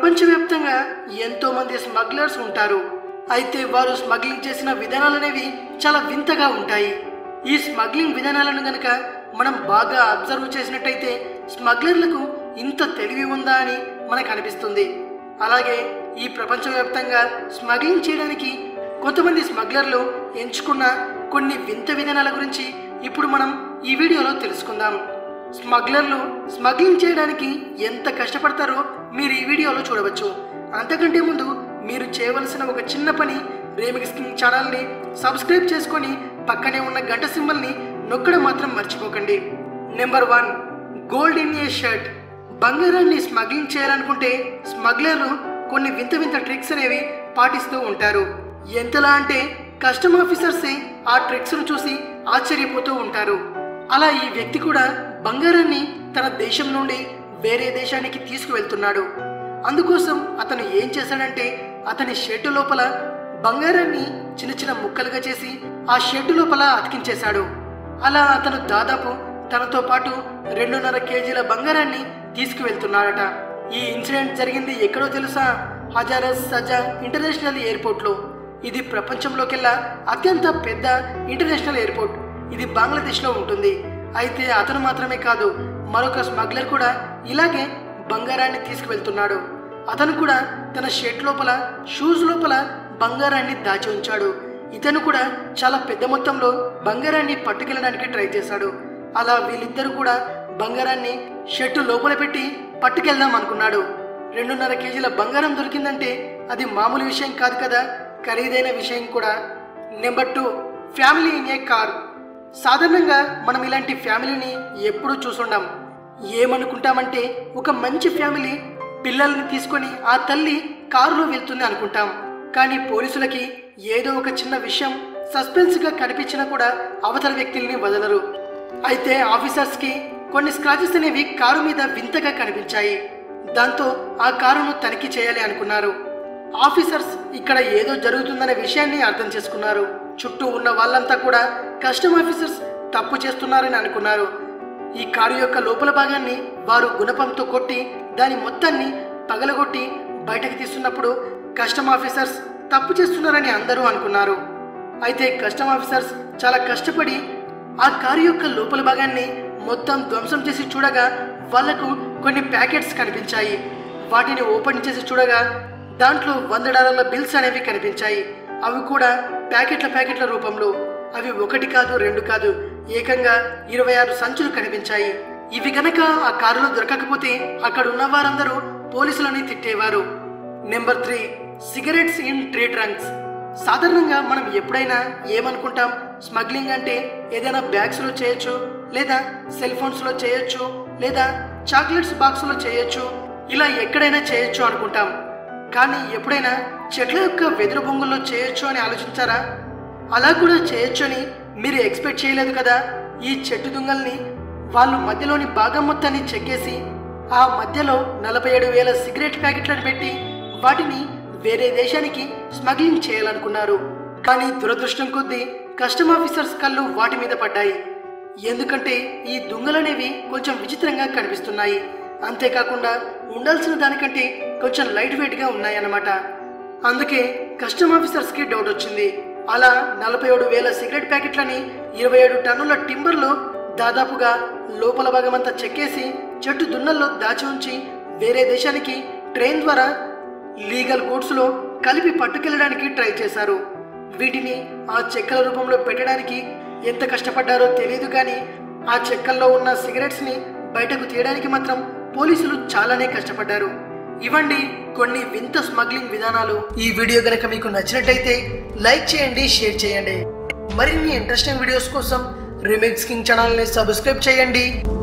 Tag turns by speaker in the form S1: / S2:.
S1: ప్రపంచవ్యాప్తంగా ఎంతో మంది స్మగ్లర్స్ ఉంటారు అయితే వారు స్మగ్లింగ్ చేసిన విధానాలు అనేవి చాలా వింతగా ఉంటాయి ఈ స్మగ్లింగ్ విధానాలను గనక మనం బాగా అబ్జర్వ్ చేసినట్టయితే స్మగ్లర్లకు ఇంత తెలివి ఉందా అని మనకు అనిపిస్తుంది అలాగే ఈ ప్రపంచవ్యాప్తంగా స్మగ్లింగ్ చేయడానికి కొంతమంది స్మగ్లర్లు ఎంచుకున్న కొన్ని వింత విధానాల గురించి ఇప్పుడు మనం ఈ వీడియోలో తెలుసుకుందాం స్మగ్లర్లు స్మగ్లింగ్ చేయడానికి ఎంత కష్టపడతారో మీరు ఈ వీడియోలో చూడవచ్చు అంతకంటే ముందు మీరు చేయవలసిన ఒక చిన్న పని రేమిక్స్ కింగ్ ఛానల్ని సబ్స్క్రైబ్ చేసుకొని పక్కనే ఉన్న గంట సింబల్ని నొక్కడం మాత్రం మర్చిపోకండి number one gold in a shirt బంగారాన్ని స్మగ్లింగ్ చేయాలనుకుంటే స్మగ్లర్లు కొన్ని వింత వింత ట్రిక్స్ అనేవి పాటిస్తూ ఉంటారు ఎంతలా అంటే కస్టమ్ ఆఫీసర్సే ఆ ట్రిక్స్ను చూసి ఆశ్చర్యపోతూ ఉంటారు అలా ఈ వ్యక్తి కూడా బంగారాన్ని తన దేశం నుండి వేరే దేశానికి తీసుకువెళ్తున్నాడు అందుకోసం అతను ఏం చేశాడంటే అతని షెడ్ లోపల బంగారాన్ని చిన్న చిన్న ముక్కలుగా చేసి ఆ షెడ్ లోపల అతికించేశాడు అలా అతను దాదాపు తనతో పాటు రెండున్నర కేజీల బంగారాన్ని తీసుకువెళ్తున్నాడట ఈ ఇన్సిడెంట్ జరిగింది ఎక్కడో తెలుసా హజారస్ సజా ఇంటర్నేషనల్ ఎయిర్పోర్ట్లో ఇది ప్రపంచంలోకెల్లా అత్యంత పెద్ద ఇంటర్నేషనల్ ఎయిర్పోర్ట్ ఇది బంగ్లాదేశ్లో ఉంటుంది అయితే అతను మాత్రమే కాదు మరొక స్మగ్లర్ కూడా ఇలాగే బంగారాన్ని తీసుకువెళ్తున్నాడు అతను కూడా తన షర్ట్ లోపల షూస్ లోపల బంగారాన్ని దాచి ఉంచాడు ఇతను కూడా చాలా పెద్ద మొత్తంలో బంగారాన్ని పట్టుకెళ్ళడానికి ట్రై చేశాడు అలా వీళ్ళిద్దరూ కూడా బంగారాన్ని షర్టు లోపల పెట్టి పట్టుకెళ్దాం అనుకున్నాడు రెండున్నర కేజీల బంగారం దొరికిందంటే అది మామూలు విషయం కాదు కదా ఖరీదైన విషయం కూడా number two family in a car సాధారణంగా మనం ఇలాంటి ఫ్యామిలీని ఎప్పుడూ చూసుండం ఏమనుకుంటామంటే ఒక మంచి ఫ్యామిలీ పిల్లల్ని తీసుకొని ఆ తల్లి కారులో వెళ్తుంది అనుకుంటాం కానీ పోలీసులకి ఏదో ఒక చిన్న విషయం సస్పెన్స్ గా కనిపించినా కూడా అవతల వ్యక్తుల్ని వదలరు అయితే ఆఫీసర్స్ కి కొన్ని స్క్రాచెస్ అనేవి కారు మీద వింతగా కనిపించాయి దాంతో ఆ కారును తనిఖీ చేయాలి అనుకున్నారు ఆఫీసర్స్ ఇక్కడ ఏదో జరుగుతుందనే విషయాన్ని అర్థం చేసుకున్నారు చుట్టూ ఉన్న వాళ్ళంతా కూడా కస్టమ్ ఆఫీసర్స్ తప్పు చేస్తున్నారని అనుకున్నారు ఈ కారు యొక్క లోపల భాగాన్ని వారు గుణపంతో కొట్టి దాని మొత్తాన్ని పగలగొట్టి బయటకు తీస్తున్నప్పుడు కస్టమ్ ఆఫీసర్స్ తప్పు చేస్తున్నారని అందరూ అనుకున్నారు అయితే కస్టమ్ ఆఫీసర్స్ చాలా కష్టపడి ఆ కారు యొక్క లోపల భాగాన్ని మొత్తం ధ్వంసం చేసి చూడగా వాళ్లకు కొన్ని ప్యాకెట్స్ కనిపించాయి వాటిని ఓపెన్ చేసి చూడగా దాంట్లో వంద డాలర్ల బిల్స్ అనేవి కనిపించాయి అవి కూడా ప్యాకెట్ల ప్యాకెట్ల రూపంలో అవి ఒకటి కాదు రెండు కాదు ఏకంగా ఇరవై ఆరు సంచులు కనిపించాయి ఇవి గనక ఆ కారులో దొరకకపోతే అక్కడ ఉన్న వారందరూ పోలీసులని తిట్టేవారు number three cigarettes in tree trunks సాధారణంగా మనం ఎప్పుడైనా ఏమనుకుంటాం స్మగ్లింగ్ అంటే ఏదైనా బ్యాగ్స్ లో చేయొచ్చు లేదా సెల్ ఫోన్స్ లో చేయొచ్చు లేదా చాక్లెట్స్ బాక్స్ లో చేయొచ్చు ఇలా ఎక్కడైనా చేయొచ్చు అనుకుంటాం కానీ ఎప్పుడైనా చెట్ల యొక్క వెదురు బొంగుల్లో చేయొచ్చు అని ఆలోచించారా అలా కూడా చేయొచ్చు అని మీరు ఎక్స్పెక్ట్ చేయలేదు కదా ఈ చెట్టు దుంగల్ని వాళ్ళు మధ్యలోని భాగం మొత్తాన్ని చెక్కేసి ఆ మధ్యలో నలభై ఏడు వేల సిగరెట్ ప్యాకెట్లను పెట్టి వాటిని వేరే దేశానికి స్మగ్లింగ్ చేయాలనుకున్నారు కానీ దురదృష్టం కొద్దీ కస్టమ్ ఆఫీసర్స్ కళ్ళు వాటి మీద పడ్డాయి ఎందుకంటే ఈ దుంగలనేవి కొంచెం విచిత్రంగా కనిపిస్తున్నాయి అంతేకాకుండా ఉండాల్సిన దానికంటే కొంచెం లైట్ వెయిట్ గా ఉన్నాయన్నమాట అందుకే కస్టమ్ ఆఫీసర్స్ కి డౌట్ వచ్చింది అలా నలభై ఏడు వేల సిగరెట్ ప్యాకెట్లని ఇరవై ఏడు టన్నుల టింబర్లో దాదాపుగా లోపల భాగమంతా చెక్కేసి చెట్టు దున్నల్లో దాచి ఉంచి వేరే దేశానికి ట్రైన్ ద్వారా లీగల్ గూడ్స్ లో కలిపి పట్టుకెళ్ళడానికి ట్రై చేశారు వీటిని ఆ చెక్కల రూపంలో పెట్టడానికి ఎంత కష్టపడ్డారో తెలియదు కానీ ఆ చెక్కల్లో ఉన్న సిగరెట్స్ ని బయటకు తీయడానికి మాత్రం పోలీసులు చాలానే కష్టపడ్డారు ఇవ్వండి కొన్ని వింత స్మగ్లింగ్ విధానాలు ఈ వీడియో గనక మీకు నచ్చినట్లయితే లైక్ చేయండి షేర్ చేయండి మరిన్ని ఇంట్రెస్టింగ్ వీడియోస్ కోసం రిమిక్స్ కింగ్ ఛానల్ని సబ్స్క్రైబ్ చేయండి